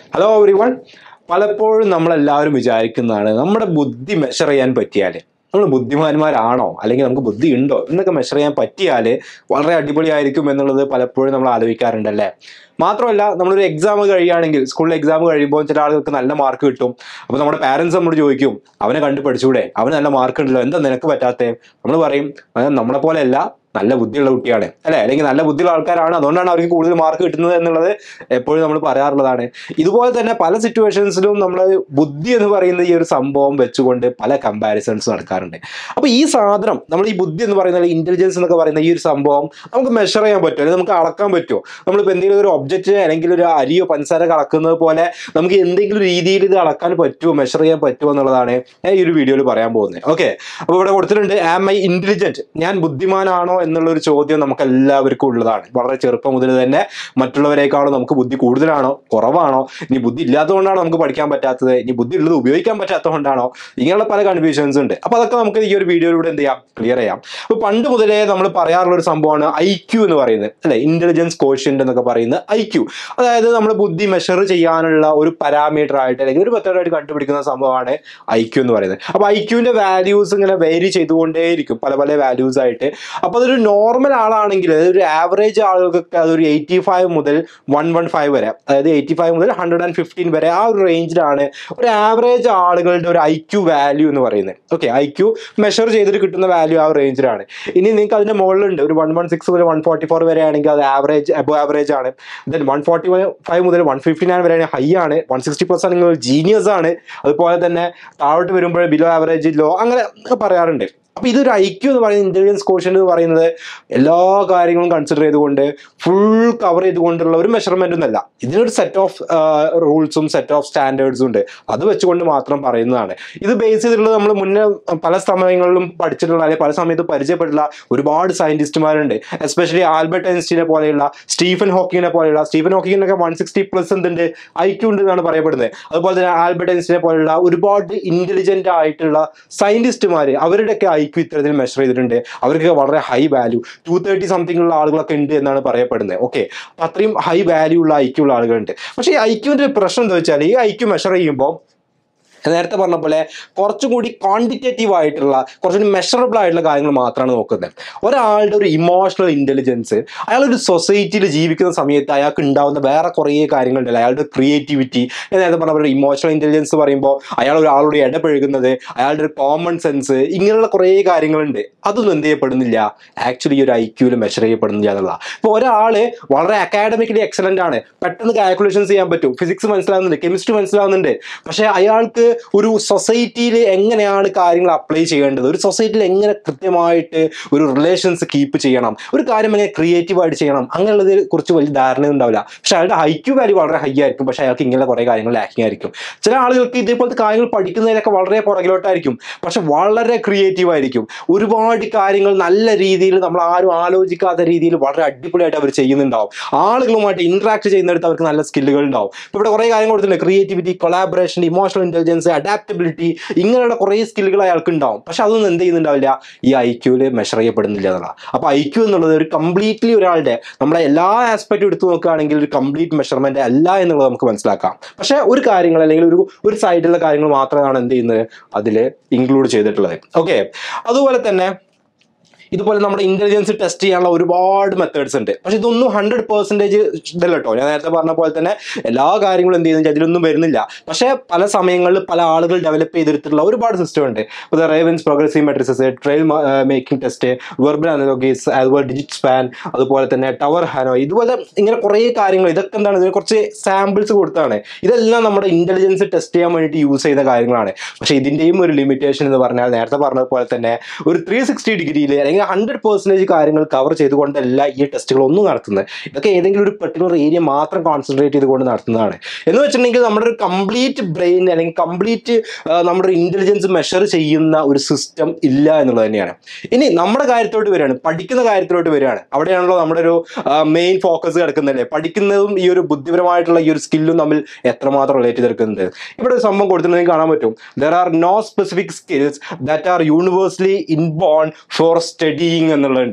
hello every one പലപ്പോഴും നമ്മളെല്ലാവരും വിചാരിക്കുന്നതാണ് നമ്മുടെ ബുദ്ധി മെഷർ ചെയ്യാൻ പറ്റിയാൽ നമ്മൾ ബുദ്ധിമാന്മാരാണോ അല്ലെങ്കിൽ നമുക്ക് ബുദ്ധി ഉണ്ടോ എന്നൊക്കെ മെഷർ ചെയ്യാൻ പറ്റിയാൽ വളരെ അടിപൊളിയായിരിക്കും എന്നുള്ളത് പലപ്പോഴും നമ്മൾ ആലോചിക്കാറുണ്ടല്ലേ മാത്രമല്ല നമ്മളൊരു എക്സാം കഴിയുകയാണെങ്കിൽ സ്കൂളിൽ എക്സാം കഴിയുമ്പോൾ ചില ആളുകൾക്ക് നല്ല മാർക്ക് കിട്ടും അപ്പോൾ നമ്മുടെ പാരൻസ് നമ്മളോട് ചോദിക്കും അവനെ കണ്ടു പഠിച്ചൂടെ അവന് നല്ല മാർക്ക് ഉണ്ടല്ലോ എന്താ നിനക്ക് പറ്റാത്തേ നമ്മൾ പറയും "അത് നമ്മളെ പോലെയല്ല നല്ല ബുദ്ധിയുള്ള കുട്ടിയാണ് അല്ലെ അല്ലെങ്കിൽ നല്ല ബുദ്ധിയുള്ള ആൾക്കാരാണ് അതുകൊണ്ടാണ് അവർക്ക് കൂടുതൽ മാർക്ക് കിട്ടുന്നത് എന്നുള്ളത് എപ്പോഴും നമ്മൾ പറയാറുള്ളതാണ് ഇതുപോലെ തന്നെ പല സിറ്റുവേഷൻസിലും നമ്മൾ ബുദ്ധി എന്ന് പറയുന്ന ഈ ഒരു സംഭവം വെച്ചുകൊണ്ട് പല കമ്പാരിസൺസ് നടക്കാറുണ്ട് അപ്പൊ ഈ സാധനം നമ്മൾ ഈ ബുദ്ധി എന്ന് പറയുന്ന ഇന്റലിജൻസ് എന്നൊക്കെ പറയുന്ന ഈ ഒരു സംഭവം നമുക്ക് മെഷർ ചെയ്യാൻ പറ്റുമോ അല്ലെങ്കിൽ നമുക്ക് അളക്കാൻ പറ്റുമോ നമ്മളിപ്പോൾ എന്തെങ്കിലും ഒരു ഒബ്ജക്റ്റ് അല്ലെങ്കിൽ ഒരു അരിയോ പഞ്ചസാര അളക്കുന്നത് പോലെ നമുക്ക് എന്തെങ്കിലും രീതിയിൽ ഇത് അളക്കാൻ പറ്റുമോ മെഷർ ചെയ്യാൻ പറ്റുമോ എന്നുള്ളതാണ് ഞാൻ ഈ ഒരു വീഡിയോയിൽ പറയാൻ പോകുന്നത് ഓക്കെ അപ്പോൾ ഇവിടെ കൊടുത്തിട്ടുണ്ട് ആം ഐ ഇന്റലിജന്റ് ഞാൻ ബുദ്ധിമാനാണോ എന്നുള്ള ഒരു ചോദ്യം നമുക്ക് എല്ലാവർക്കും ഉള്ളതാണ് വളരെ ചെറുപ്പം മുതൽ തന്നെ മറ്റുള്ളവരെക്കാളും നമുക്ക് ബുദ്ധി കൂടുതലാണോ കുറവാണോ ഇനി ബുദ്ധി ഇല്ലാത്തതുകൊണ്ടാണോ നമുക്ക് പഠിക്കാൻ പറ്റാത്തത് ഇനി ബുദ്ധി ഉള്ളത് ഉപയോഗിക്കാൻ പറ്റാത്തതുകൊണ്ടാണോ ഇങ്ങനെയുള്ള പല കൺഫ്യൂഷൻസ് ഉണ്ട് അപ്പൊ അതൊക്കെ നമുക്ക് ഈ ഒരു വീഡിയോയിലൂടെ എന്ത് ചെയ്യാം ക്ലിയർ ചെയ്യാം അപ്പൊ പണ്ട് മുതലേ നമ്മൾ പറയാറുള്ള ഒരു സംഭവമാണ് ഐ ക്യു എന്ന് പറയുന്നത് അല്ലെ ഇന്റലിജൻസ് കോഷ്യന്റ് എന്നൊക്കെ പറയുന്നത് ഐ ക്യു അതായത് നമ്മൾ ബുദ്ധി മെഷർ ചെയ്യാനുള്ള ഒരു പാരാമീറ്റർ ആയിട്ട് അല്ലെങ്കിൽ ഒരു മെത്തേഡ് ആയിട്ട് കണ്ടുപിടിക്കുന്ന സംഭവമാണ് ഐ ക്യു എന്ന് പറയുന്നത് അപ്പൊ ഐ ക്യുവിന്റെ വാല്യൂസ് ഇങ്ങനെ വേരി ചെയ്തുകൊണ്ടേയിരിക്കും പല പല വാല്യൂസ് ആയിട്ട് അപ്പൊ അതൊരു നോർമൽ ആളാണെങ്കിൽ അതായത് ഒരു ആവറേജ് ആളുകൾക്ക് അതൊരു എയ്റ്റി ഫൈവ് മുതൽ വൺ വൺ ഫൈവ് വരെ അതായത് എയ്റ്റി ഫൈവ് മുതൽ ഹൺഡ്രഡ് ആൻഡ് ഫിഫ്റ്റീൻ വരെ ആ ഒരു റേഞ്ചിലാണ് ഒരു ആവറേജ് ആളുകളുടെ ഒരു ഐ ക്യു വാല്യൂ എന്ന് പറയുന്നത് ഓക്കെ ഐ ക്യു മെഷർ ചെയ്തിട്ട് കിട്ടുന്ന വാല്യൂ ആ റേഞ്ചിലാണ് ഇനി നിങ്ങൾക്ക് അതിന്റെ മുകളിലുണ്ട് ഒരു വൺ വൺ സിക്സ് മുതൽ വൺ ഫോർട്ടി ഫോർ വരെ ആണെങ്കിൽ അത് ആവറേജ് അബോ ആവറേജ് ആണ് ദെൻ വൺ ഫോർട്ടി ഫൈവ് മുതൽ വൺ ഫിഫ്റ്റി നയൻ വരെ ഹൈ ആണ് വൺ സിക്സ്റ്റി പ്ലസ് ആണെങ്കിൽ ജീനിയസ് ആണ് അതുപോലെ തന്നെ താഴോട്ട് വരുമ്പോൾ ബിലോ ആവറേജ് ലോ അങ്ങനെ പറയാറുണ്ട് അപ്പൊ ഇതൊരു ഐക്യു എന്ന് പറയുന്നത് ഇന്റലിജൻസ് കോഷൻ എന്ന് പറയുന്നത് എല്ലാ കാര്യങ്ങളും കൺസിഡർ ചെയ്തുകൊണ്ട് ഫുൾ കവർ ചെയ്തുകൊണ്ടുള്ള ഒരു മെഷർമെന്റ് ഒന്നല്ല ഇതിനൊരു സെറ്റ് ഓഫ് റൂൾസും സെറ്റ് ഓഫ് സ്റ്റാൻഡേർഡ്സും ഉണ്ട് അത് വെച്ചുകൊണ്ട് മാത്രം പറയുന്നതാണ് ഇത് ബേസ് ചെയ്തിട്ടുള്ളത് നമ്മൾ മുന്നേ പല സമയങ്ങളിലും പഠിച്ചിട്ടുള്ള അല്ലെങ്കിൽ പല സമയത്ത് പരിചയപ്പെട്ടുള്ള ഒരുപാട് സയന്റിസ്റ്റുമാരുണ്ട് എസ്പെഷ്യലി ആൽബർട്ട് ഐൻസ്റ്റീനെ പോലെയുള്ള സ്റ്റീഫൻ ഹോക്കിങ്ങിനെ പോലെയുള്ള സ്റ്റീഫൻ ഹോക്കിങ്ങിനൊക്കെ വൺ സിക്സ്റ്റി പ്ലസ് എന്തുണ്ട് ഐക്യു ഉണ്ട് എന്നാണ് പറയപ്പെടുന്നത് അതുപോലെ തന്നെ ആൽബർട്ട് ഐൻസ്റ്റീനെ പോലെയുള്ള ഒരുപാട് ഇന്റലിജന്റ് ആയിട്ടുള്ള സയന്റിസ്റ്റുമാർ അവരുടെയൊക്കെ ഐക്യു ഇത്തരത്തിൽ മെഷർ ചെയ്തിട്ടുണ്ട് അവർക്കൊക്കെ വളരെ high value two thirty something ഉള്ള ആളുകളൊക്കെ ഉണ്ട് എന്നാണ് പറയപ്പെടുന്നത് ഓക്കെ അപ്പൊ അത്രയും ഹൈ വാല്യൂ ഉള്ള ഐക്യു ഉള്ള ആളുകളുണ്ട് പക്ഷേ ഈ ഐക്യുവിന്റെ പ്രശ്നം എന്താ വെച്ചാൽ ഈ ഐക്യു മെഷർ ചെയ്യുമ്പോൾ നേരത്തെ പറഞ്ഞ പോലെ കുറച്ചും കൂടി ക്വാണ്ടിറ്റേറ്റീവ് ആയിട്ടുള്ള കുറച്ചുകൂടി മെഷറബിൾ ആയിട്ടുള്ള കാര്യങ്ങൾ മാത്രമാണ് നോക്കുന്നത് ഒരാളുടെ ഒരു ഇമോഷണൽ ഇന്റലിജൻസ് അയാൾ ഒരു സൊസൈറ്റിയിൽ ജീവിക്കുന്ന സമയത്ത് അയാൾക്ക് ഉണ്ടാവുന്ന വേറെ കുറേ കാര്യങ്ങളുണ്ടല്ലോ അയാളുടെ ക്രിയേറ്റിവിറ്റി ഞാൻ നേരത്തെ പറഞ്ഞ പോലെ ഇമോഷണൽ ഇന്റലിജൻസ് പറയുമ്പോൾ അയാൾ ഒരാളോട് ഇടപഴകുന്നത് അയാളുടെ ഒരു കോമൺ സെൻസ് ഇങ്ങനെയുള്ള കുറേ കാര്യങ്ങളുണ്ട് അതൊന്നും എന്ത് ചെയ്യപ്പെടുന്നില്ല ആക്ച്വലി ഈ ഒരു ഐക്യൂവിൽ മെഷർ ചെയ്യപ്പെടുന്നില്ല എന്നുള്ള ഇപ്പോൾ ഒരാള് വളരെ അക്കാഡമിക്കലി എക്സലന്റ് ആണ് പെട്ടെന്ന് കാൽക്കുലേഷൻസ് ചെയ്യാൻ പറ്റും ഫിസിക്സ് മനസ്സിലാവുന്നുണ്ട് കെമിസ്ട്രി മനസ്സിലാവുന്നുണ്ട് പക്ഷേ അയാൾക്ക് ഒരു സൊസൈറ്റിയിൽ എങ്ങനെയാണ് കാര്യങ്ങൾ അപ്ലൈ ചെയ്യേണ്ടത് ഒരു സൊസൈറ്റിയിൽ എങ്ങനെ കൃത്യമായിട്ട് ഒരു റിലേഷൻസ് കീപ്പ് ചെയ്യണം ഒരു കാര്യം എങ്ങനെ ക്രിയേറ്റീവ് ആയിട്ട് ചെയ്യണം അങ്ങനെയുള്ളതിനെ കുറിച്ച് വലിയ ധാരണ ഉണ്ടാവില്ല പക്ഷെ അയാളുടെ ഐക്യു വാല്യൂ വളരെ ഹൈ ആയിരിക്കും പക്ഷെ അയാൾക്ക് ഇങ്ങനെ കുറേ കാര്യങ്ങൾ ലാക്കിംഗ് ആയിരിക്കും ചില ആളുകൾക്ക് ഇതേപോലത്തെ കാര്യങ്ങൾ പഠിക്കുന്നതിലൊക്കെ വളരെ പുറകിലോട്ടായിരിക്കും പക്ഷെ വളരെ ക്രിയേറ്റീവ് ആയിരിക്കും ഒരുപാട് കാര്യങ്ങൾ നല്ല രീതിയിൽ നമ്മൾ ആരും ആലോചിക്കാത്ത രീതിയിൽ വളരെ അടിപൊളിയായിട്ട് അവർ ചെയ്യുന്നുണ്ടാവും ആളുകളുമായിട്ട് ഇന്ററാക്ട് ചെയ്യുന്നിടത്ത് അവർക്ക് നല്ല സ്കില്ലുകൾ ഉണ്ടാവും ഇപ്പൊ ഇവിടെ കുറേ കാര്യങ്ങൾ കൊടുത്തിട്ടുണ്ട് creativity collaboration emotional intelligence adaptability ഇങ്ങനെയുള്ള കുറേ സ്കില്ലുകൾ അയാൾക്ക് ഉണ്ടാവും പക്ഷെ അതൊന്നും എന്ത് ചെയ്യുന്നുണ്ടാവില്ല ഈ ഐ ക്യൂവിൽ മെഷർ ചെയ്യപ്പെടുന്നില്ല എന്നുള്ള അപ്പൊ ഐ ക്യൂ എന്നുള്ളത് ഒരു കംപ്ലീറ്റ്ലി ഒരാളുടെ നമ്മളെ എല്ലാ ആസ്പെക്റ്റും എടുത്തു നോക്കുകയാണെങ്കിൽ ഒരു കംപ്ലീറ്റ് മെഷർമെന്റ് അല്ല എന്നുള്ളത് നമുക്ക് മനസ്സിലാക്കാം പക്ഷെ ഒരു കാര്യങ്ങൾ അല്ലെങ്കിൽ ഒരു ഒരു സൈഡിലുള്ള കാര്യങ്ങൾ മാത്രമാണ് എന്ത് ചെയ്യുന്നത് അതിൽ ഇൻക്ലൂഡ് ചെയ്തിട്ടുള്ളത് ഓക്കെ അതുപോലെ തന്നെ ഇതുപോലെ നമ്മുടെ ഇന്റലിജൻസ് ടെസ്റ്റ് ചെയ്യാനുള്ള ഒരുപാട് മെത്തേഡ്സ് ഉണ്ട് പക്ഷെ ഇതൊന്നും ഹൺഡ്രഡ് പെർസെൻറ്റേജ് ഇതല്ല കേട്ടോ ഞാൻ നേരത്തെ പറഞ്ഞ പോലെ തന്നെ എല്ലാ കാര്യങ്ങളും എന്ത് ചെയ്യുന്നത് അതിലൊന്നും വരുന്നില്ല പക്ഷേ പല സമയങ്ങളിൽ പല ആളുകൾ ഡെവലപ്പ് ചെയ്തെടുത്തിട്ടുള്ള ഒരുപാട് സിസ്റ്റം ഉണ്ട് ഇപ്പോൾ Raven's progressive matrices trail making test verbal analogies അതുപോലെ ഡിജിറ്റ് സ്പാൻ അതുപോലെ തന്നെ ടവർ ഹാനോ ഇതുപോലെ ഇങ്ങനെ കുറേ കാര്യങ്ങൾ ഇതൊക്കെ എന്താണ് ഇതിന് കുറച്ച് സാമ്പിൾസ് കൊടുത്താണ് ഇതെല്ലാം നമ്മുടെ ഇന്റലിജൻസ് ടെസ്റ്റ് ചെയ്യാൻ വേണ്ടിയിട്ട് യൂസ് ചെയ്ത കാര്യങ്ങളാണ് പക്ഷേ ഇതിൻ്റെയും ഒരു ലിമിറ്റേഷൻ എന്ന് പറഞ്ഞാൽ നേരത്തെ പറഞ്ഞ പോലെ തന്നെ ഒരു ത്രീ സിക്സ്റ്റി ഡിഗ്രിയിൽ അല്ലെങ്കിൽ ഹൺഡ്രഡ് പെർസെൻറ്റേജ് കാര്യങ്ങൾ കവർ ചെയ്തുകൊണ്ടല്ല ഈ ടെസ്റ്റുകൾ ഒന്നും നടത്തുന്നത് ഇതൊക്കെ ഏതെങ്കിലും ഒരു പെർട്ടിക്കുലർ ഏരിയ മാത്രം കോൺസെൻട്രേറ്റ് ചെയ്തുകൊണ്ട് നടത്തുന്നതാണ് എന്ന് വെച്ചിട്ടുണ്ടെങ്കിൽ നമ്മുടെ ഒരു കംപ്ലീറ്റ് ബ്രെയിൻ അല്ലെങ്കിൽ കംപ്ലീറ്റ് നമ്മുടെ ഇന്റലിജൻസ് മെഷർ ചെയ്യുന്ന ഒരു സിസ്റ്റം ഇല്ല എന്നുള്ളത് തന്നെയാണ് ഇനി നമ്മുടെ കാര്യത്തോട്ട് വരികയാണ് പഠിക്കുന്ന കാര്യത്തിലോട്ട് വരികയാണ് അവിടെയാണല്ലോ നമ്മുടെ ഒരു മെയിൻ ഫോക്കസ് കിടക്കുന്നതല്ലേ പഠിക്കുന്നതും ഈ ഒരു ബുദ്ധിപരമായിട്ടുള്ള ഈ ഒരു സ്കില്ലും തമ്മിൽ എത്രമാത്രം റിലേറ്റ് ചെയ്തെടുക്കുന്നത് ഇവിടെ ഒരു സംഭവം കൊടുത്തിട്ടുണ്ടെങ്കിൽ കാണാൻ പറ്റും there are no specific skills that are universally inborn for studying എന്നുള്ളതുണ്ട്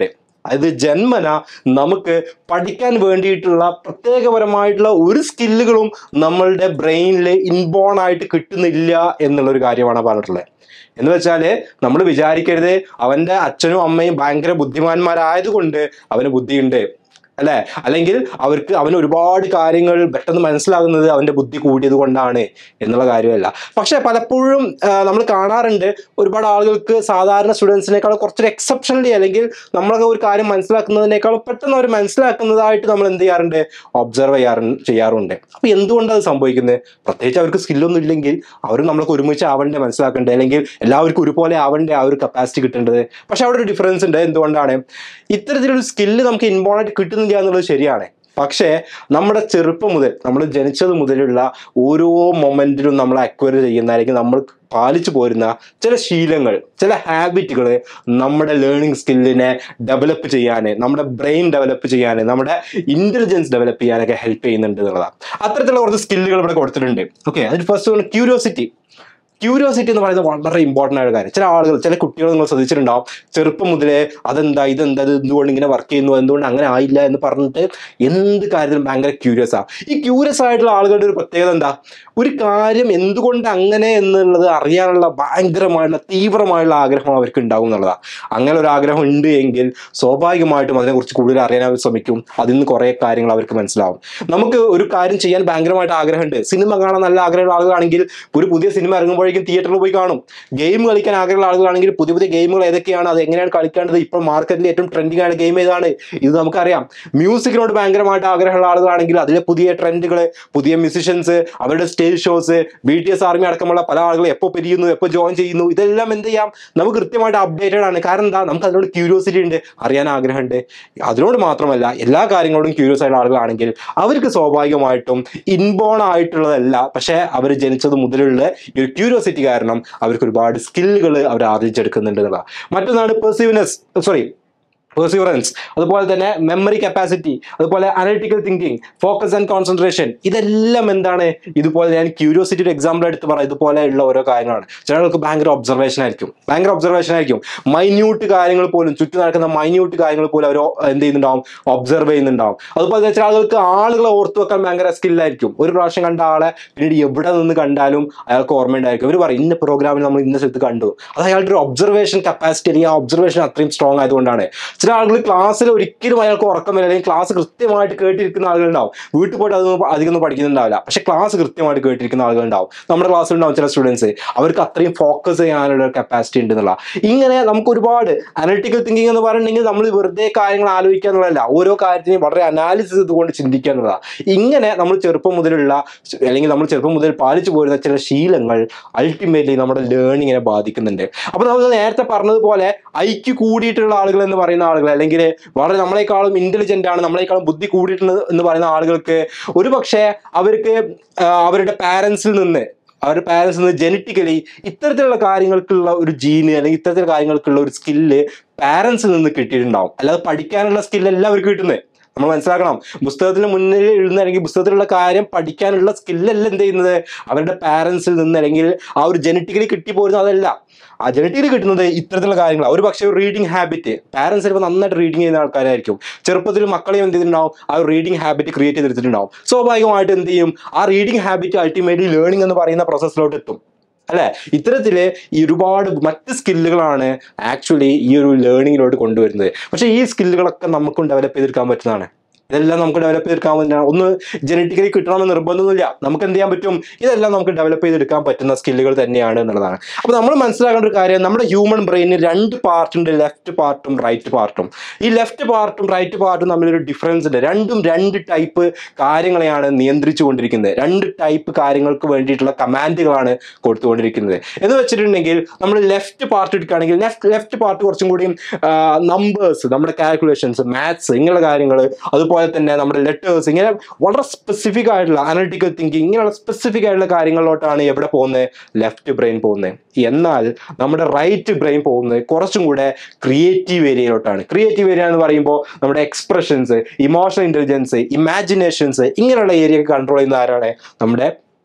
അതായത് ജന്മന നമുക്ക് പഠിക്കാൻ വേണ്ടിയിട്ടുള്ള പ്രത്യേകപരമായിട്ടുള്ള ഒരു സ്കില്ലുകളും നമ്മളുടെ ബ്രെയിനിൽ ഇൻബോൺ ആയിട്ട് കിട്ടുന്നില്ല എന്നുള്ളൊരു കാര്യമാണ് പറഞ്ഞിട്ടുള്ളത് എന്ന് വെച്ചാല് നമ്മൾ വിചാരിക്കരുത് അവന്റെ അച്ഛനും അമ്മയും ഭയങ്കര ബുദ്ധിമാന്മാരായതുകൊണ്ട് അവന് ബുദ്ധിയുണ്ട് അല്ലെ അല്ലെങ്കിൽ അവർക്ക് അവന് ഒരുപാട് കാര്യങ്ങൾ പെട്ടെന്ന് മനസ്സിലാകുന്നത് അവന്റെ ബുദ്ധി കൂടിയത് കൊണ്ടാണ് എന്നുള്ള കാര്യമല്ല പക്ഷെ പലപ്പോഴും നമ്മൾ കാണാറുണ്ട് ഒരുപാട് ആളുകൾക്ക് സാധാരണ സ്റ്റുഡൻസിനേക്കാളും കുറച്ചൊരു എക്സെപ്ഷനലി അല്ലെങ്കിൽ നമ്മളൊക്കെ ഒരു കാര്യം മനസ്സിലാക്കുന്നതിനേക്കാളും പെട്ടെന്ന് അവർ മനസ്സിലാക്കുന്നതായിട്ട് നമ്മൾ എന്ത് ചെയ്യാറുണ്ട് ഒബ്സർവ് ചെയ്യാറ് ചെയ്യാറുണ്ട് അപ്പൊ എന്തുകൊണ്ടാണ് അത് സംഭവിക്കുന്നത് പ്രത്യേകിച്ച് അവർക്ക് സ്കില്ലൊന്നും ഇല്ലെങ്കിൽ അവർ നമ്മളൊക്കെ ഒരുമിച്ച് ആവണ്ടേ മനസ്സിലാക്കണ്ടേ അല്ലെങ്കിൽ എല്ലാവർക്കും ഒരുപോലെ ആവണ്ടേ ആ ഒരു കപ്പാസിറ്റി കിട്ടേണ്ടത് പക്ഷെ അവിടെ ഒരു ഡിഫറൻസ് ഉണ്ട് എന്തുകൊണ്ടാണ് ഇത്തരത്തിലൊരു സ്കില്ല് നമുക്ക് ഇൻബോൺ ആയിട്ട് കിട്ടുന്നില്ല എന്നുള്ളത് ശരിയാണ് പക്ഷേ നമ്മുടെ ചെറുപ്പം മുതൽ നമ്മൾ ജനിച്ചത് മുതലുള്ള ഓരോ മൊമെന്റിലും നമ്മൾ അക്വയർ ചെയ്യുന്ന അല്ലെങ്കിൽ നമ്മൾ പാലിച്ചു പോരുന്ന ചില ശീലങ്ങൾ ചില ഹാബിറ്റുകൾ നമ്മുടെ ലേണിംഗ് സ്കില്ലിനെ ഡെവലപ്പ് ചെയ്യാൻ നമ്മുടെ ബ്രെയിൻ ഡെവലപ്പ് ചെയ്യാൻ നമ്മുടെ ഇന്റലിജൻസ് ഡെവലപ്പ് ചെയ്യാനൊക്കെ ഹെൽപ്പ് ചെയ്യുന്നുണ്ട് എന്നുള്ളതാണ് അത്തരത്തിലുള്ള കുറച്ച് സ്കില്ലുകൾ ഇവിടെ കൊടുത്തിട്ടുണ്ട് ഓക്കെ അതിൽ ഫസ്റ്റ് ക്യൂരിയോസിറ്റി ക്യൂരിയോസിറ്റി എന്ന് പറയുന്നത് വളരെ ഇമ്പോർട്ടൻ്റ് ആയ ഒരു കാര്യം ചില ആളുകൾ ചില കുട്ടികൾ നിങ്ങൾ ശ്രദ്ധിച്ചിട്ടുണ്ടാവും ചെറുപ്പം മുതലേ അതെന്താ ഇതെന്താ ഇത് എന്തുകൊണ്ട് ഇങ്ങനെ വർക്ക് ചെയ്യുന്നു എന്തുകൊണ്ട് അങ്ങനെ ആയില്ല എന്ന് പറഞ്ഞിട്ട് എന്ത് കാര്യത്തിലും ഭയങ്കര ക്യൂരിയസ് ആ ഈ ക്യൂരിയസ് ആയിട്ടുള്ള ആളുകളുടെ ഒരു പ്രത്യേകത എന്താ ഒരു കാര്യം എന്തുകൊണ്ട് അങ്ങനെ എന്നുള്ളത് അറിയാനുള്ള ഭയങ്കരമായിട്ടുള്ള തീവ്രമായുള്ള ആഗ്രഹം അവർക്ക് ഉണ്ടാവും എന്നുള്ളതാണ് അങ്ങനെ ഒരു ആഗ്രഹം ഉണ്ട് എങ്കിൽ സ്വാഭാവികമായിട്ടും അതിനെക്കുറിച്ച് കൂടുതൽ അറിയാൻ അവർ ശ്രമിക്കും അതിൽ നിന്ന് കുറേ കാര്യങ്ങൾ അവർക്ക് മനസ്സിലാവും നമുക്ക് ഒരു കാര്യം ചെയ്യാൻ ഭയങ്കരമായിട്ട് ആഗ്രഹമുണ്ട് സിനിമ കാണാൻ നല്ല ആഗ്രഹമുള്ള ആളുകളാണെങ്കിൽ ഒരു പുതിയ സിനിമ ഇറങ്ങുമ്പോഴേക്കും തിയേറ്ററിൽ പോയി കാണും ഗെയിം കളിക്കാൻ ആഗ്രഹമുള്ള ആളുകളാണെങ്കിൽ പുതിയ പുതിയ ഗെയിമുകൾ ഏതൊക്കെയാണ് അത് എങ്ങനെയാണ് കളിക്കേണ്ടത് ഇപ്പോൾ മാർക്കറ്റിൽ ഏറ്റവും ട്രെൻഡിങ് ആണ് ഗെയിം ഏതാണ് ഇത് നമുക്കറിയാം മ്യൂസിക്കിനോട് ഭയങ്കരമായിട്ട് ആഗ്രഹമുള്ള ആളുകളാണെങ്കിൽ അതിലെ പുതിയ ട്രെൻഡുകൾ പുതിയ മ്യൂസിഷ്യൻസ് അവരുടെ stage shows B T S army അടക്കമുള്ള പല ആളുകൾ എപ്പോൾ പിരിയുന്നു എപ്പോൾ ജോയിൻ ചെയ്യുന്നു ഇതെല്ലാം എന്ത് ചെയ്യാം നമുക്ക് കൃത്യമായിട്ട് അപ്ഡേറ്റഡ് ആണ് കാരണം എന്താ നമുക്ക് അതിനോട് ക്യൂരിയോസിറ്റി ഉണ്ട് അറിയാൻ ആഗ്രഹമുണ്ട് അതിനോട് മാത്രമല്ല എല്ലാ കാര്യങ്ങളോടും ക്യൂരിയസ് ആയിട്ടുള്ള ആളുകളാണെങ്കിൽ അവർക്ക് സ്വാഭാവികമായിട്ടും ഇൻബോൺ ആയിട്ടുള്ളതല്ല പക്ഷേ അവർ ജനിച്ചത് മുതലുള്ള ഈ ഒരു ക്യൂരിയോസിറ്റി കാരണം അവർക്ക് ഒരുപാട് സ്കില്ലുകൾ അവർ ആർജിച്ചെടുക്കുന്നുണ്ട് എന്നുള്ളതാണ് മറ്റൊന്നാണ് പെർസീവ്നെസ് സോറി പെർസീവറൻസ് അതുപോലെ തന്നെ മെമ്മറി കപ്പാസിറ്റി അതുപോലെ analytical thinking focus and concentration ഇതെല്ലാം എന്താണ് ഇതുപോലെ ഞാൻ ക്യൂരിയോസിറ്റിയുടെ എക്സാമ്പിൾ എടുത്ത് പറയാം ഇതുപോലെയുള്ള ഓരോ കാര്യങ്ങളാണ് ചിലർക്ക് ഭയങ്കര ഒബ്സർവേഷൻ ആയിരിക്കും ഭയങ്കര ഒബ്സർവേഷൻ ആയിരിക്കും മൈന്യൂട്ട് കാര്യങ്ങൾ പോലും ചുറ്റും നടക്കുന്ന മൈന്യൂട്ട് കാര്യങ്ങൾ പോലും അവർ എന്ത് ചെയ്യുന്നുണ്ടാവും ഒബ്സർവ് ചെയ്യുന്നുണ്ടാവും അതുപോലെ തന്നെ ചില ആളുകൾക്ക് ആളുകളെ ഓർത്തു വെക്കാൻ ഭയങ്കര സ്കില്ലായിരിക്കും ഒരു പ്രാവശ്യം കണ്ട ആളെ പിന്നീട് എവിടെ നിന്ന് കണ്ടാലും അയാൾക്ക് ഓർമ്മയുണ്ടായിരിക്കും അവർ പറയും ഇന്ന പ്രോഗ്രാമിൽ നമ്മൾ ഇന്ന സ്ഥലത്ത് കണ്ടു അത് അയാളുടെ ഒരു ഒബ്സർവേഷൻ കപ്പാസിറ്റി അല്ലെങ്കിൽ ആ ഒബ്സർവേഷൻ അത്രയും സ്ട്രോങ് ആയതുകൊണ്ടാണ് ചില ആളുകൾ ക്ലാസ്സിൽ ഒരിക്കലും അയാൾക്ക് ഉറക്കം വരില്ല അല്ലെങ്കിൽ ക്ലാസ് കൃത്യമായിട്ട് കേട്ടിരിക്കുന്ന ആളുകളുണ്ടാവും വീട്ടിൽ പോയിട്ട് അതൊന്നും അധികം ഒന്നും പഠിക്കുന്നുണ്ടാവില്ല പക്ഷെ ക്ലാസ് കൃത്യമായിട്ട് കേട്ടിരിക്കുന്ന ആളുകളുണ്ടാവും നമ്മുടെ ക്ലാസ്സിൽ ഉണ്ടാവും ചില സ്റ്റുഡൻസ് അവർക്ക് അത്രയും ഫോക്കസ് ചെയ്യാനുള്ള കപ്പാസിറ്റി ഉണ്ട് എന്നുള്ള ഇങ്ങനെ നമുക്ക് ഒരുപാട് അനലിറ്റിക്കൽ തിങ്കിങ് എന്ന് പറയുന്നുണ്ടെങ്കിൽ നമ്മൾ വെറുതെ കാര്യങ്ങൾ ആലോചിക്കുക എന്നുള്ളതല്ല ഓരോ കാര്യത്തിനെയും വളരെ അനാലിസിസ് ചെയ്തുകൊണ്ട് ചിന്തിക്കുക എന്നുള്ളതാണ് ഇങ്ങനെ നമ്മൾ ചെറുപ്പം മുതലുള്ള അല്ലെങ്കിൽ നമ്മൾ ചെറുപ്പം മുതൽ പാലിച്ചു പോരുന്ന ചില ശീലങ്ങൾ അൾട്ടിമേറ്റ്ലി നമ്മുടെ ലേണിങ്ങിനെ ബാധിക്കുന്നുണ്ട് അപ്പൊ നമ്മൾ നേരത്തെ പറഞ്ഞതുപോലെ ഐക്യു കൂടിയിട്ടുള്ള ആളുകൾ എന്ന് പറയുന്ന ആളുകൾ അല്ലെങ്കിൽ വളരെ നമ്മളെക്കാളും ഇന്റലിജന്റ് ആണ് നമ്മളെക്കാളും ബുദ്ധി കൂടിയിട്ടുണ്ട് എന്ന് പറയുന്ന ആളുകൾക്ക് ഒരു പക്ഷേ അവർക്ക് ആ, അവരുടെ പാരൻസിൽ നിന്ന് അവരുടെ പാരൻസിൽ നിന്ന് ജനറ്റിക്കലി ഇത്തരത്തിലുള്ള കാര്യങ്ങൾക്കുള്ള ഒരു ജീന് അല്ലെങ്കിൽ ഇത്തരത്തിലുള്ള കാര്യങ്ങൾക്കുള്ള ഒരു സ്കില്ല് പാരൻസിൽ നിന്ന് കിട്ടിയിട്ടുണ്ടാവും അല്ലാതെ പഠിക്കാനുള്ള സ്കില്ല് എല്ലാവർക്കും കിട്ടുന്നത് നമ്മൾ മനസ്സിലാക്കണം പുസ്തകത്തിന് മുന്നിൽ എഴുതുന്ന അല്ലെങ്കിൽ പുസ്തകത്തിലുള്ള കാര്യം പഠിക്കാനുള്ള സ്കില്ലല്ല എന്ത് ചെയ്യുന്നത് അവരുടെ പാരൻസിൽ നിന്ന് അല്ലെങ്കിൽ ആ ഒരു ജനറ്റിക്കലി കിട്ടിപ്പോരുന്നത് അതല്ല ആ ജനറ്റിക്കലി കിട്ടുന്നത് ഇത്തരത്തിലുള്ള കാര്യങ്ങളാണ് ഒരു പക്ഷേ ഒരു റീഡിങ് ഹാബിറ്റ് പാരൻസ് ചിലപ്പോൾ നന്നായിട്ട് റീഡിങ് ചെയ്യുന്ന ആൾക്കാരായിരിക്കും ചെറുപ്പത്തിൽ മക്കളെയും എന്ത് ചെയ്തിട്ടുണ്ടാവും ആ ഒരു റീഡിങ് ഹാബിറ്റ് ക്രിയേറ്റ് ചെയ്തെടുത്തിട്ടുണ്ടാവും സ്വാഭാവികമായിട്ട് എന്ത് ചെയ്യും ആ റീഡിങ് ഹാബിറ്റ് അൾട്ടിമേറ്റ്ലി ലേണിംഗ് എന്ന് പറയുന്ന പ്രോസസ്സിലോട്ട് എത്തും അല്ലെ ഇത്തരത്തില് ഈ ഒരുപാട് മറ്റ് സ്കില്ലുകളാണ് ആക്ച്വലി ഈ ഒരു ലേണിങ്ങിലോട്ട് കൊണ്ടുവരുന്നത് പക്ഷേ ഈ സ്കില്ലുകളൊക്കെ നമുക്കും ഡെവലപ്പ് ചെയ്തെടുക്കാൻ പറ്റുന്നതാണ് ഇതെല്ലാം നമുക്ക് ഡെവലപ്പ് ചെയ്തെടുക്കാൻ പറ്റുന്ന ഒന്ന് ജനറ്റിക്കലി കിട്ടണമെന്ന് നിർബന്ധമൊന്നുമില്ല നമുക്ക് എന്ത് ചെയ്യാൻ പറ്റും ഇതെല്ലാം നമുക്ക് ഡെവലപ്പ് ചെയ്തെടുക്കാൻ പറ്റുന്ന സ്കില്ലുകൾ തന്നെയാണ് എന്നുള്ളതാണ് അപ്പോൾ നമ്മൾ മനസ്സിലാക്കേണ്ട ഒരു കാര്യം നമ്മുടെ ഹ്യൂമൻ ബ്രെയിനിൽ രണ്ട് പാർട്ട് ഉണ്ട് ലെഫ്റ്റ് പാർട്ടും റൈറ്റ് പാർട്ടും ഈ ലെഫ്റ്റ് പാർട്ടും റൈറ്റ് പാർട്ടും തമ്മിലൊരു ഡിഫറൻസ് ഉണ്ട് രണ്ടും രണ്ട് ടൈപ്പ് കാര്യങ്ങളെയാണ് നിയന്ത്രിച്ചു കൊണ്ടിരിക്കുന്നത് രണ്ട് ടൈപ്പ് കാര്യങ്ങൾക്ക് വേണ്ടിയിട്ടുള്ള കമാൻഡുകളാണ് കൊടുത്തുകൊണ്ടിരിക്കുന്നത് എന്ന് വെച്ചിട്ടുണ്ടെങ്കിൽ നമ്മൾ ലെഫ്റ്റ് പാർട്ട് എടുക്കുകയാണെങ്കിൽ ലെഫ്റ്റ് ലെഫ്റ്റ് പാർട്ട് കുറച്ചും കൂടിയും നമ്പേഴ്സ് നമ്മുടെ കാൽക്കുലേഷൻസ് മാത്സ് ഇങ്ങനെയുള്ള കാര്യങ്ങൾ അതുപോലെ തന്നെ നമ്മുടെ ലെറ്റേഴ്സ് ഇങ്ങനെ വളരെ സ്പെസിഫിക് ആയിട്ടുള്ള അനലിറ്റിക്കൽ തിങ്കിങ് ഇങ്ങനെയുള്ള സ്പെസിഫിക് ആയിട്ടുള്ള കാര്യങ്ങളിലോട്ടാണ് എവിടെ പോകുന്നത് ലെഫ്റ്റ് ബ്രെയിൻ പോകുന്നത് എന്നാൽ നമ്മുടെ റൈറ്റ് ബ്രെയിൻ പോകുന്നത് കുറച്ചും കൂടെ ക്രിയേറ്റീവ് ഏരിയയിലോട്ടാണ് ക്രിയേറ്റീവ് ഏരിയ എന്ന് പറയുമ്പോൾ നമ്മുടെ എക്സ്പ്രഷൻസ് ഇമോഷണൽ ഇന്റലിജൻസ് ഇമാജിനേഷൻസ് ഇങ്ങനെയുള്ള ഏരിയ കൺട്രോൾ ചെയ്യുന്ന ആരാണ് നമ്മുടെ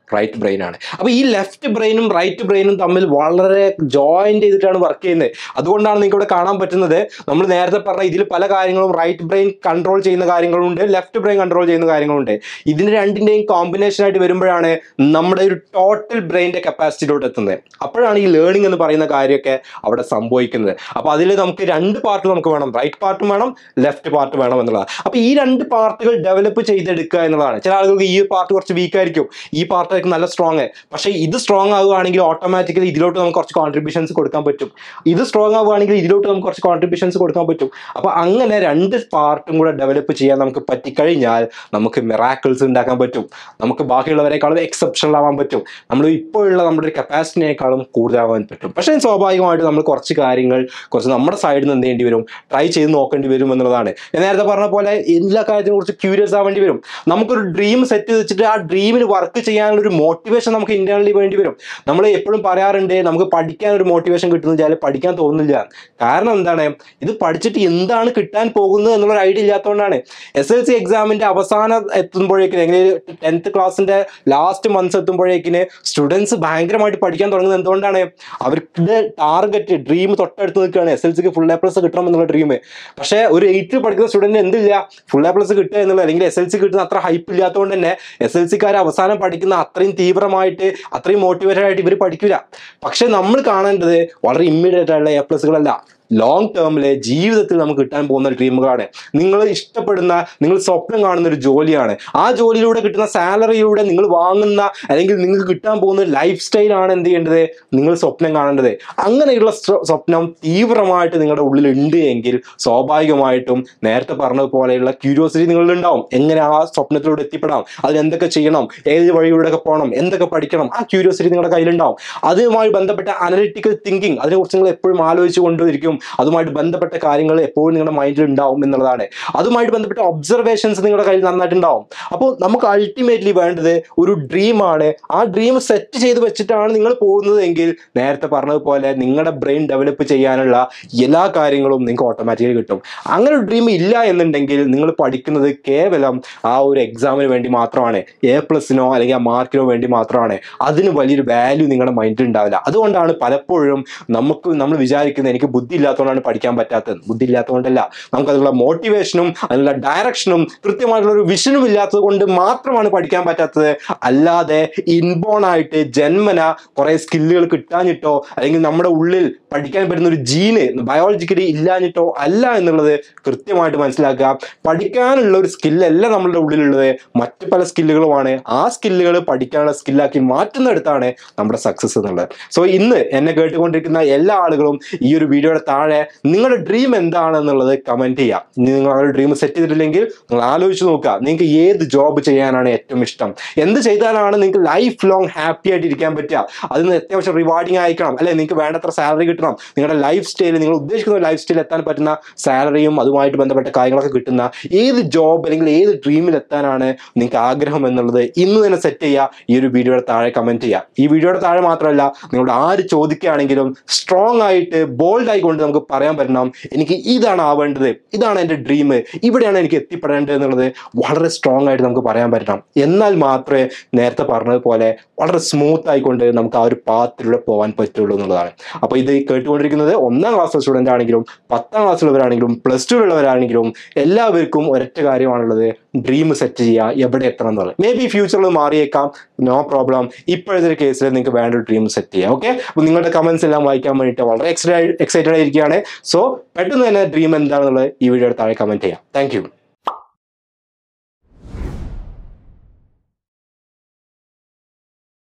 റൈറ്റ് ബ്രെയിൻ ആണ് അപ്പോൾ ഈ ലെഫ്റ്റ് ബ്രെയിനും റൈറ്റ് ബ്രെയിനും തമ്മിൽ വളരെ ജോയിന്റ് ചെയ്തിട്ടാണ് വർക്ക് ചെയ്യുന്നത് അതുകൊണ്ടാണ് നിങ്ങൾക്ക് ഇവിടെ കാണാൻ പറ്റുന്നത് നമ്മൾ നേരത്തെ പറഞ്ഞ ഇതിൽ പല കാര്യങ്ങളും റൈറ്റ് ബ്രെയിൻ കൺട്രോൾ ചെയ്യുന്ന കാര്യങ്ങളുണ്ട് ലെഫ്റ്റ് ബ്രെയിൻ കൺട്രോൾ ചെയ്യുന്ന കാര്യങ്ങളുണ്ട് ഇതിന് രണ്ടിൻ്റെയും കോമ്പിനേഷൻ ആയിട്ട് വരുമ്പോഴാണ് നമ്മുടെ ഒരു ടോട്ടൽ ബ്രെയിൻ്റെ കപ്പാസിറ്റിയിലോട്ട് എത്തുന്നത് അപ്പോഴാണ് ഈ ലേണിംഗ് എന്ന് പറയുന്ന കാര്യമൊക്കെ അവിടെ സംഭവിക്കുന്നത് അപ്പോൾ അതിൽ നമുക്ക് രണ്ട് പാർട്ട് നമുക്ക് വേണം റൈറ്റ് പാർട്ടും വേണം ലെഫ്റ്റ് പാർട്ട് വേണം എന്നുള്ളതാണ് അപ്പോൾ ഈ രണ്ട് പാർട്ടുകൾ ഡെവലപ്പ് ചെയ്തെടുക്കുക എന്നുള്ളതാണ് ചില ആളുകൾക്ക് ഈ പാർട്ട് കുറച്ച് വീക്ക് ആയിരിക്കും ഈ പാർട്ടായിരിക്കും നല്ല സ്ട്രോങ് പക്ഷേ ഇത് സ്ട്രോങ് ആവുകയാണെങ്കിൽ ഓട്ടോമാറ്റിക്കലി ഇതിലോട്ട് നമുക്ക് കുറച്ച് കോൺട്രിബ്യൂഷൻസ് കൊടുക്കാൻ പറ്റും ഇത് സ്ട്രോങ് ആവുകയാണെങ്കിൽ ഇതിലോട്ട് നമുക്ക് കുറച്ച് കോൺട്രിബ്യൂഷൻസ് കൊടുക്കാൻ പറ്റും അപ്പോൾ അങ്ങനെ രണ്ട് പാർട്ടും കൂടെ ഡെവലപ്പ് ചെയ്യാൻ നമുക്ക് പറ്റിക്കഴിഞ്ഞാൽ നമുക്ക് മിറാക്കിൾസ് ഉണ്ടാക്കാൻ പറ്റും നമുക്ക് ബാക്കിയുള്ളവരെക്കാളും എക്സെപ്ഷണൽ ആവാൻ പറ്റും നമ്മൾ ഇപ്പോഴുള്ള നമ്മുടെ ഒരു കപ്പാസിറ്റിനേക്കാളും കൂടുതലാവാൻ പറ്റും പക്ഷേ സ്വാഭാവികമായിട്ട് നമ്മൾ കുറച്ച് കാര്യങ്ങൾ കുറച്ച് നമ്മുടെ സൈഡിൽ നിന്ന് എന്ത് ചെയ്യേണ്ടി വരും ട്രൈ ചെയ്ത് നോക്കേണ്ടി വരും എന്നുള്ളതാണ് ഞാൻ നേരത്തെ പറഞ്ഞ പോലെ എല്ലാ കാര്യത്തിനെ കുറിച്ച് ക്യൂരിയസ് ആവേണ്ടി വരും നമുക്കൊരു ഡ്രീം സെറ്റ് ചെയ്ത് വെച്ചിട്ട് ആ ഡ്രീമിന് വർക്ക് ചെയ്യാനുള്ള ഒരു മോട്ടിവേഷൻ നമുക്ക് ഇന്റേണലി വേണ്ടി വരും നമ്മൾ എപ്പോഴും പറയാറുണ്ട് നമുക്ക് പഠിക്കാൻ ഒരു മോട്ടിവേഷൻ കിട്ടുന്ന വെച്ചാൽ പഠിക്കാൻ തോന്നുന്നില്ല കാരണം എന്താണ് ഇത് പഠിച്ചിട്ട് എന്താണ് കിട്ടാൻ പോകുന്നത് എന്നുള്ള ഐഡിയ ഇല്ലാത്തതുകൊണ്ടാണ് എസ് എൽ സി എക്സാമിന്റെ അവസാനം എത്തുമ്പോഴേക്കും അല്ലെങ്കിൽ ടെൻത്ത് ക്ലാസ്സിന്റെ ലാസ്റ്റ് മന്ത്സ് എത്തുമ്പോഴേക്കിന് സ്റ്റുഡൻസ് ഭയങ്കരമായിട്ട് പഠിക്കാൻ തുടങ്ങുന്നത് എന്തുകൊണ്ടാണ് അവരുടെ ടാർഗറ്റ് ഡ്രീം തൊട്ടടുത്ത് നിൽക്കുകയാണ് എസ് എൽ സിക്ക് ഫുൾ എ പ്ലസ് കിട്ടണം എന്നുള്ള ഡ്രീം പക്ഷേ ഒരു എയ്റ്റ് പഠിക്കുന്ന സ്റ്റുഡന്റ് എന്തില്ല ഫുൾ എ പ്ലസ് കിട്ടുക എന്നുള്ളത് അല്ലെങ്കിൽ എസ് എൽ സി കിട്ടുന്ന അത്ര ഹൈപ്പ് ഇല്ലാത്തതുകൊണ്ട് തന്നെ എസ് എൽ സിക്കാർ അവസാനം പഠിക്കുന്ന അത്രയും തീവ്രമായിട്ട് അത്രയും മോട്ടിവേറ്റഡ് ആയിട്ട് ഇവർ പഠിക്കില്ല പക്ഷെ നമ്മൾ കാണേണ്ടത് വളരെ ഇമ്മീഡിയറ്റ് ആയിട്ടുള്ള എ പ്ലസുകളല്ല ലോങ് ടേമിലെ ജീവിതത്തിൽ നമുക്ക് കിട്ടാൻ പോകുന്ന ഡ്രീമുകളാണ് നിങ്ങൾ ഇഷ്ടപ്പെടുന്ന നിങ്ങൾ സ്വപ്നം കാണുന്ന ഒരു ജോലിയാണ് ആ ജോലിയിലൂടെ കിട്ടുന്ന സാലറിയിലൂടെ നിങ്ങൾ വാങ്ങുന്ന അല്ലെങ്കിൽ നിങ്ങൾക്ക് കിട്ടാൻ പോകുന്ന ലൈഫ് സ്റ്റൈലാണ് എന്ത് ചെയ്യേണ്ടത് നിങ്ങൾ സ്വപ്നം കാണേണ്ടത് അങ്ങനെയുള്ള സ്വ- സ്വപ്നം തീവ്രമായിട്ട് നിങ്ങളുടെ ഉള്ളിൽ ഉണ്ട് എങ്കിൽ സ്വാഭാവികമായിട്ടും നേരത്തെ പറഞ്ഞതുപോലെയുള്ള ക്യൂരിയോസിറ്റി നിങ്ങളിൽ ഉണ്ടാവും എങ്ങനെ ആ സ്വപ്നത്തിലൂടെ എത്തിപ്പെടാം അതിന് എന്തൊക്കെ ചെയ്യണം ഏത് വഴിയിലൂടെയൊക്കെ പോകണം എന്തൊക്കെ പഠിക്കണം ആ ക്യൂരിയോസിറ്റി നിങ്ങളുടെ കയ്യിലുണ്ടാവും അതുമായി ബന്ധപ്പെട്ട അനലിറ്റിക്കൽ തിങ്കിങ് അതിനെക്കുറിച്ച് നിങ്ങൾ എപ്പോഴും ആലോചിച്ച് കൊണ്ടിരിക്കും അതുമായിട്ട് ബന്ധപ്പെട്ട കാര്യങ്ങൾ എപ്പോഴും നിങ്ങളുടെ മൈൻഡിൽ ഉണ്ടാവും എന്നുള്ളതാണ് അതുമായിട്ട് ബന്ധപ്പെട്ട ഒബ്സർവേഷൻസ് നിങ്ങളുടെ കയ്യിൽ നന്നായിട്ട് ഉണ്ടാവും അപ്പോൾ നമുക്ക് അൾട്ടിമേറ്റ്ലി വേണ്ടത് ഒരു ഡ്രീമാണ് ആ ഡ്രീം സെറ്റ് ചെയ്ത് വെച്ചിട്ടാണ് നിങ്ങൾ പോകുന്നത് എങ്കിൽ നേരത്തെ പറഞ്ഞതുപോലെ നിങ്ങളുടെ ബ്രെയിൻ ഡെവലപ്പ് ചെയ്യാനുള്ള എല്ലാ കാര്യങ്ങളും നിങ്ങൾക്ക് ഓട്ടോമാറ്റിക്കലി കിട്ടും അങ്ങനെ ഒരു ഡ്രീം ഇല്ല എന്നുണ്ടെങ്കിൽ നിങ്ങൾ പഠിക്കുന്നത് കേവലം ആ ഒരു എക്സാമിന് വേണ്ടി മാത്രമാണ് എ പ്ലസിനോ അല്ലെങ്കിൽ ആ മാർക്കിനോ വേണ്ടി മാത്രമാണ് അതിന് വലിയൊരു വാല്യൂ നിങ്ങളുടെ മൈൻഡിൽ ഉണ്ടാവില്ല അതുകൊണ്ടാണ് പലപ്പോഴും നമുക്ക് നമ്മൾ വിചാരിക്കുന്നത് എനിക്ക് ബുദ്ധി ഇല്ലാത്തതുകൊണ്ടാണ് പഠിക്കാൻ പറ്റാത്തത് ബുദ്ധി ഇല്ലാത്തതുകൊണ്ടല്ല നമുക്ക് അതിനുള്ള മോട്ടിവേഷനും അതിനുള്ള ഡയറക്ഷനും കൃത്യമായിട്ടുള്ള ഒരു വിഷനും ഇല്ലാത്തത് കൊണ്ട് മാത്രമാണ് പഠിക്കാൻ പറ്റാത്തത് അല്ലാതെ ഇൻബോൺ ആയിട്ട് ജന്മന കുറെ സ്കില്ലുകൾ കിട്ടാഞ്ഞിട്ടോ അല്ലെങ്കിൽ നമ്മുടെ ഉള്ളിൽ പഠിക്കാൻ പറ്റുന്ന ഒരു ജീന് ബയോളജിക്കലി ഇല്ലാഞ്ഞിട്ടോ അല്ല എന്നുള്ളത് കൃത്യമായിട്ട് മനസ്സിലാക്കുക പഠിക്കാനുള്ള ഒരു സ്കില്ലല്ല നമ്മളുടെ ഉള്ളിലുള്ളത് മറ്റു പല സ്കില്ലുകളുമാണ് ആ സ്കില്ലുകൾ പഠിക്കാനുള്ള സ്കില്ലാക്കി മാറ്റുന്നിടത്താണ് നമ്മുടെ സക്സസ് എന്നുള്ളത് സോ ഇന്ന് എന്നെ കേട്ടുകൊണ്ടിരിക്കുന്ന എല്ലാ ആളുകളും ഈ ഒരു വീഡിയോയുടെ താഴെ നിങ്ങളുടെ ഡ്രീം എന്താണെന്നുള്ളത് കമന്റ് ചെയ്യാം ഇനി നിങ്ങൾ ആ ഒരു ഡ്രീം സെറ്റ് ചെയ്തിട്ടില്ലെങ്കിൽ നിങ്ങൾ ആലോചിച്ച് നോക്കുക നിങ്ങൾക്ക് ഏത് ജോബ് ചെയ്യാനാണ് ഏറ്റവും ഇഷ്ടം എന്ത് ചെയ്താലാണ് നിങ്ങൾക്ക് ലൈഫ് ലോങ് ഹാപ്പി ആയിട്ട് ഇരിക്കാൻ പറ്റുക അതിന് അത്യാവശ്യം റിവാർഡിങ് ആയിരിക്കണം അല്ലെ നിങ്ങൾക്ക് വേണ്ടത്ര സാലറി കിട്ടണം നിങ്ങളുടെ ലൈഫ് സ്റ്റൈൽ നിങ്ങൾ ഉദ്ദേശിക്കുന്ന ലൈഫ് സ്റ്റൈൽ എത്താൻ പറ്റുന്ന സാലറിയും അതുമായിട്ട് ബന്ധപ്പെട്ട കാര്യങ്ങളൊക്കെ കിട്ടുന്ന ഏത് ജോബ് അല്ലെങ്കിൽ ഏത് ഡ്രീമിൽ എത്താനാണ് നിങ്ങൾക്ക് ആഗ്രഹം എന്നുള്ളത് ഇന്ന് തന്നെ സെറ്റ് ചെയ്യുക ഈ ഒരു വീഡിയോയുടെ താഴെ കമന്റ് ചെയ്യുക ഈ വീഡിയോയുടെ താഴെ മാത്രമല്ല നിങ്ങളോട് ആര് ചോദിക്കുകയാണെങ്കിലും സ്ട്രോങ് ആയിട്ട് ബോൾഡ് ആയിക്കൊണ്ട് നമുക്ക് പറയാൻ പറ്റണം എനിക്ക് ഇതാണ് ആവേണ്ടത് ഇതാണ് എൻ്റെ ഡ്രീം ഇവിടെയാണ് എനിക്ക് എത്തിപ്പെടേണ്ടത് എന്നുള്ളത് വളരെ സ്ട്രോങ് ആയിട്ട് നമുക്ക് പറയാൻ പറ്റണം എന്നാൽ മാത്രമേ നേരത്തെ പറഞ്ഞതുപോലെ വളരെ സ്മൂത്ത് ആയിക്കൊണ്ട് നമുക്ക് ആ ഒരു പാത്തിലൂടെ പോകാൻ പറ്റുള്ളൂ എന്നുള്ളതാണ് അപ്പോൾ ഇത് കേട്ടുകൊണ്ടിരിക്കുന്നത് ഒന്നാം ക്ലാസ് സ്റ്റുഡൻ്റ് ആണെങ്കിലും പത്താം ക്ലാസ്സിലുള്ളവരാണെങ്കിലും പ്ലസ് ടുവിലുള്ളവരാണെങ്കിലും എല്ലാവർക്കും ഒരൊറ്റ കാര്യമാണുള്ളത് ഡ്രീം സെറ്റ് ചെയ്യുക എവിടെ എത്തണം എന്നുള്ളത് മേ ബി ഫ്യൂച്ചറിൽ മാറിയേക്കാം നോ പ്രോബ്ലം ഇപ്പോഴത്തെ ഒരു കേസിൽ നിങ്ങൾക്ക് വേണ്ട ഒരു ഡ്രീം സെറ്റ് ചെയ്യാം ഓക്കെ അപ്പോൾ നിങ്ങളുടെ കമൻസ് എല്ലാം വായിക്കാൻ വേണ്ടിയിട്ട് വളരെ എക്സൈറ്റഡ് എക്സൈറ്റഡ് ആയിരിക്കുകയാണ് സോ പെട്ടെന്ന് തന്നെ ഡ്രീം എന്താണെന്നുള്ളത് ഈ വീഡിയോയുടെ താഴെ കമൻറ്റ് ചെയ്യാം താങ്ക്